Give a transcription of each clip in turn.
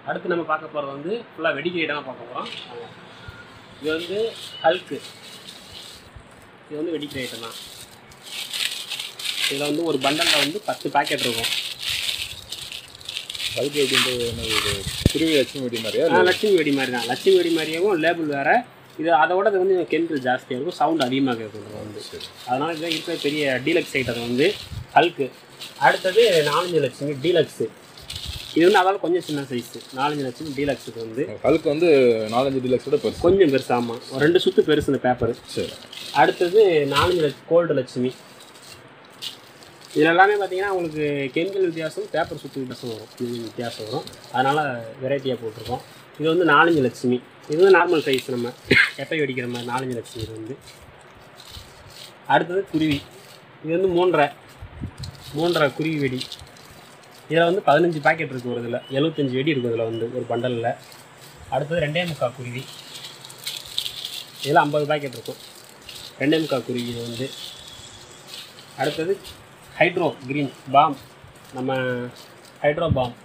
அடுத்து நம்ம பார்க்க போகிறது வந்து ஃபுல்லாக வெடிக்கிற ஐட்டம் பார்க்க போகிறோம் இது வந்து ஹல்க்கு இது வந்து வெடிக்கிற ஐட்டம் தான் இதில் வந்து ஒரு பண்டலில் வந்து பத்து பாக்கெட் இருக்கும் அதுக்கு எப்படின்றது என்னது இது குருவி லட்சுமி வெடி மாதிரியா ஆ, லட்சுமி வெடி மாதிரி தான் லட்சுமி வெடி மாதிரியாவும் லேபிள் வேறு இது அதோட இது வந்து கெமிக்கல் ஜாஸ்தியாக இருக்கும் சவுண்ட் அதிகமாக கேட்கும் இது வந்து சரி அதனால் இதுதான் இருக்கிற பெரிய டீலக்ஸ் ஐட்டம் வந்து ஹல்க்கு அடுத்தது நாலஞ்சு லட்சுமி டீலக்ஸு இது வந்து அதால் கொஞ்சம் சின்ன சைஸு நாலஞ்சு லட்சுமி டீலக்ஸுக்கு வந்து ஹல்க் வந்து நாலஞ்சு டிலக்ஸோட பெருசு கொஞ்சம் பெருசு ஆமாம் ஒரு ரெண்டு சுற்று பெருசு இந்த பேப்பர் சரி அடுத்தது நாலஞ்சு லட்சம் கோல்டு லட்சுமி இதில் எல்லாமே பார்த்தீங்கன்னா உங்களுக்கு கெமிக்கல் வித்தியாசம் பேப்பர் சுற்று வித்தியாசம் வரும் இது வித்தியாசம் வரும் அதனால் வெரைட்டியாக போட்டிருக்கோம் இது வந்து நாலஞ்சு லட்சுமி இது வந்து நார்மல் சைஸ் நம்ம எப்போ வெடிக்கிற மாதிரி நாலஞ்சு லட்சுமி இது வந்து அடுத்தது குருவி இது வந்து மூன்றரை மூன்றரை குருவி வெடி இதில் வந்து பதினஞ்சு பாக்கெட் இருக்குது ஒரு இதில் எழுபத்தஞ்சு வெடி இருக்குது இதில் வந்து ஒரு பண்டலில் அடுத்தது ரெண்டே முக்கால் குருவி இதில் ஐம்பது பாக்கெட் இருக்கும் ரெண்டே முக்கால் குருவி இது வந்து அடுத்தது ஹைட்ரோ கிரீன் பாம் நம்ம ஹைட்ரோ பாம்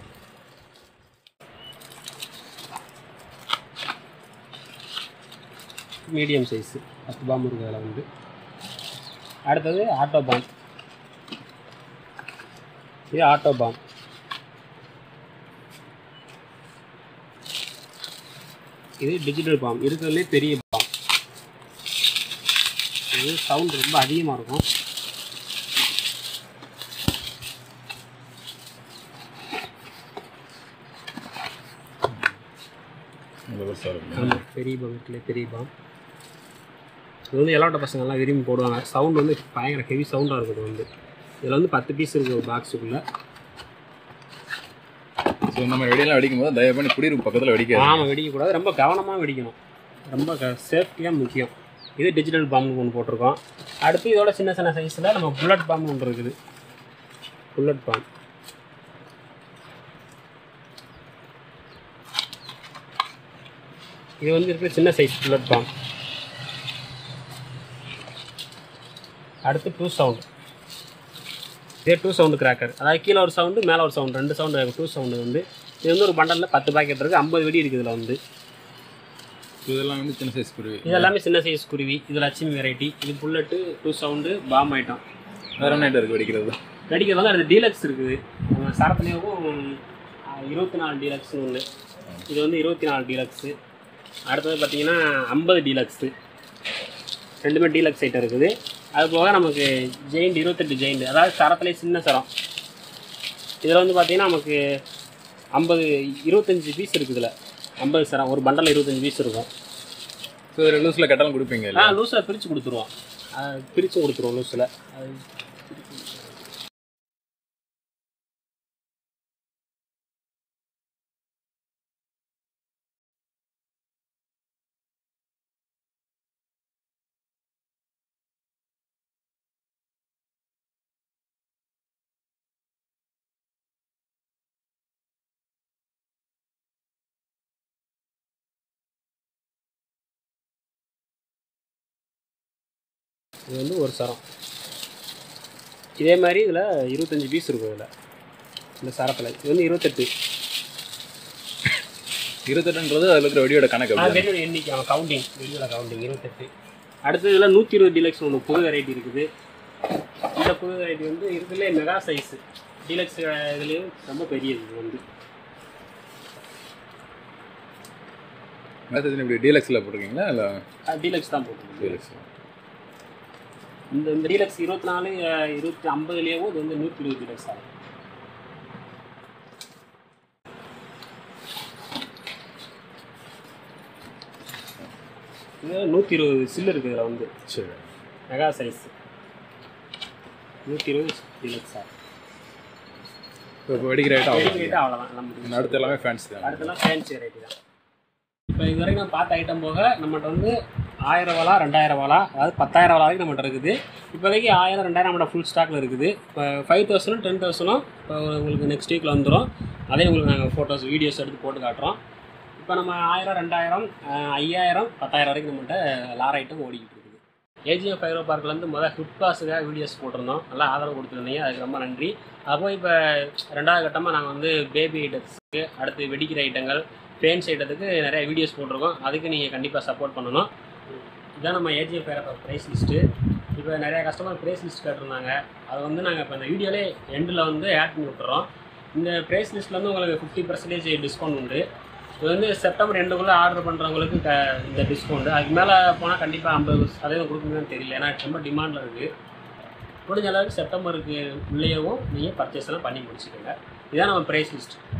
மீடியம் சைஸு பத்து பாம் இருக்குது அதில் வந்து அடுத்தது ஆட்டோ பாம் இது ஆட்டோ பாம் இது டிஜிட்டல் பாம் இருக்கிறதுலே பெரிய பாம் இது சவுண்ட் ரொம்ப அதிகமாக இருக்கும் ரொம்ப பெருசாக இருக்கும் ஆமாம் பெரிய பாம்புக்குள்ளே பெரிய பாம் இது வந்து எல்லாட்ட பசங்கள்லாம் விரும்பி போடுவாங்க சவுண்ட் வந்து பயங்கர ஹெவி சவுண்டாக இருக்குது வந்து இதில் வந்து பத்து பீஸ் இருக்குது ஒரு பாக்ஸுக்குள்ளே ஸோ நம்ம வெடியெல்லாம் வெடிக்கும் போது தயவு பண்ணி குடியிருப்பு பக்கத்தில் வெடிக்காது ஆமாம் வெடிக்கக்கூடாது ரொம்ப கவனமாக வெடிக்கணும் ரொம்ப க சேஃப்டியாக முக்கியம் இது டிஜிட்டல் பாம்பு ஒன்று போட்டிருக்கோம் அடுத்து இதோட சின்ன சின்ன சைஸில் நம்ம புல்லட் பாம்பு ஒன்று இருக்குது புல்லட் பாம் இது வந்து இருக்கிற சின்ன சைஸ் புல்லட் பாம் அடுத்து டூ சவுண்ட் இதே டூ சவுண்டு கிராக்கர் அதாவது கீழே ஒரு சவுண்டு மேலே ஒரு சவுண்டு ரெண்டு சவுண்டு டூ சவுண்டு வந்து இது வந்து ஒரு பண்டலில் பத்து பாக்கெட் இருக்குது ஐம்பது வெடி இருக்குது இதில் வந்து இதெல்லாம் வந்து சின்ன சைஸ் குருவி இது எல்லாமே சின்ன சைஸ் குருவி இது லட்சுமி வெரைட்டி இது bullet two sound bomb item வேற என்ன ஐட்டம் இருக்குது வெடிக்கிறது வெடிக்கிறது வந்து அடுத்து டீலக்ஸ் இருக்குது நம்ம சரத்துலேயும் இருபத்தி நாலு டீலக்ஸ்னு ஒன்று இது வந்து இருபத்தி நாலு டீலக்ஸு அடுத்தது பார்த்தீங்கன்னா ஐம்பது டீலக்ஸு ரெண்டுமே டீலக்ஸ் ஐட்டம் இருக்குது அது போக நமக்கு ஜெயிண்ட் இருபத்தெட்டு ஜெயிண்ட் அதாவது சரத்துலேயே சின்ன சரம் இதில் வந்து பார்த்தீங்கன்னா நமக்கு ஐம்பது இருபத்தஞ்சி பீஸ் இருக்குது இதில் ஐம்பது சரம் ஒரு பண்டலில் இருபத்தஞ்சி பீஸ் இருக்கும் ஸோ இதில் லூஸில் கட்டாலும் கொடுப்பீங்க ஆ இல்லை லூஸில் பிரித்து கொடுத்துருவோம் பிரித்து கொடுத்துருவோம் லூஸில் அது இது வந்து ஒரு சரம் இதே மாதிரி இதில் இருபத்தஞ்சி பீஸ் இருக்கும் இதில் இந்த சரத்தில் இது வந்து இருபத்தெட்டு இருபத்தெட்டுன்றது அதில் இருக்கிற வெடியோட கணக்கு ஆ, அப்படி வெடியோட எண்ணிக்கை அவன் கவுண்டிங் வெடியோட கவுண்டிங் இருபத்தெட்டு அடுத்து இதில் நூற்றி இருபது டிலக்ஸ் ஒன்று புது வெரைட்டி இருக்குது இந்த புது வெரைட்டி வந்து இதுலேயே மெகா சைஸு டீலக்ஸ் இதுலேயும் ரொம்ப பெரியது இது வந்து மெசேஜ் இப்படி டீலக்ஸில் போட்டிருக்கீங்களா இல்லை டீலக்ஸ் தான் போட்டுருக்கு டீலக்ஸ் இந்த இந்த டீலக்ஸ் இருபத்தி நாலு அஹ், இருபத்தி ஐம்பதுலேயும் இது வந்து நூற்றி இருபது டீலக்ஸ் ஆகும் இது நூற்றி இருபது சில்லு இருக்குது இதில் வந்து சரி மெகா சைஸ் நூற்றி இருபது டீலக்ஸ் ஆகும் இப்போ இப்போ வெடிக்கிற ஐட்டம் அவ்வளோ ரேட்டு அவ்வளோதான் நம்ம அடுத்து எல்லாமே ஃபேன்ஸ் தான் அடுத்தெல்லாம் ஃபேன்சி வெரைட்டி தான் இப்போ இது வரைக்கும் நம்ம பார்த்த ஐட்டம் போக நம்மகிட்ட வந்து ஆயிரம் வாலா ரெண்டாயிரம் வாலா அதாவது பத்தாயிரம் வாலா வரைக்கும் நம்மகிட்ட இருக்குது இப்போதைக்கு ஆயிரம் ரெண்டாயிரம் நம்மகிட்ட ஃபுல் ஸ்டாக்கில் இருக்குது இப்போ ஃபைவ் தௌசண்டும் டென் தௌசண்டும் இப்போ உங்களுக்கு நெக்ஸ்ட் வீக்கில் வந்துடும் அதே உங்களுக்கு நாங்கள் ஃபோட்டோஸ் வீடியோஸ் எடுத்து போட்டு காட்டுறோம் இப்போ நம்ம ஆயிரம் ரெண்டாயிரம் அஹ், ஐயாயிரம் பத்தாயிரம் வரைக்கும் நம்மகிட்ட லார் ஐட்டம் ஓடிக்கிட்டு இருக்குது ஏஜிஎம் ஃபைரோ பார்க்லேருந்து முதல் ஃபிட் கிளாஸுக்காக வீடியோஸ் போட்டிருந்தோம் நல்லா ஆதரவு கொடுத்துருந்தீங்க அதுக்கு ரொம்ப நன்றி அப்போ இப்போ ரெண்டாவது கட்டமாக நாங்கள் வந்து பேபி ஐட்டத்துக்கு அடுத்து வெடிக்கிற ஐட்டங்கள் பெயின்ஸ் ஐட்டத்துக்கு நிறைய வீடியோஸ் போட்டிருக்கோம் அதுக்கு நீங்கள் கண்டிப்பாக சப்போர்ட் பண்ணணும் இதான் நம்ம ஏஜிஎம் ஃபைரோ ப்ரைஸ் லிஸ்ட்டு இப்போ நிறைய கஸ்டமர் ப்ரைஸ் லிஸ்ட் கேட்டிருந்தாங்க அது வந்து நாங்கள் இப்போ இந்த வீடியோலே எண்டில் வந்து ஆட் பண்ணி விட்டுறோம் இந்த ப்ரைஸ் லிஸ்ட்டில் வந்து உங்களுக்கு ஃபிஃப்டி பர்சன்டேஜ் டிஸ்கவுண்ட் உண்டு இது வந்து செப்டம்பர் ரெண்டுக்குள்ளே ஆர்டர் பண்ணுறவங்களுக்கு க இந்த டிஸ்கவுண்ட் அதுக்கு மேலே போனால் கண்டிப்பாக ஐம்பது சதவீதம் கொடுக்குங்கன்னு தெரியல ஏன்னா ரொம்ப டிமாண்டில் இருக்குது முடிஞ்ச அளவுக்கு செப்டம்பருக்கு உள்ளேயவும் நீங்கள் பர்ச்சேஸ் எல்லாம் பண்ணி முடிச்சுக்கோங்க இதான் நம்ம ப்ரைஸ் லிஸ்ட்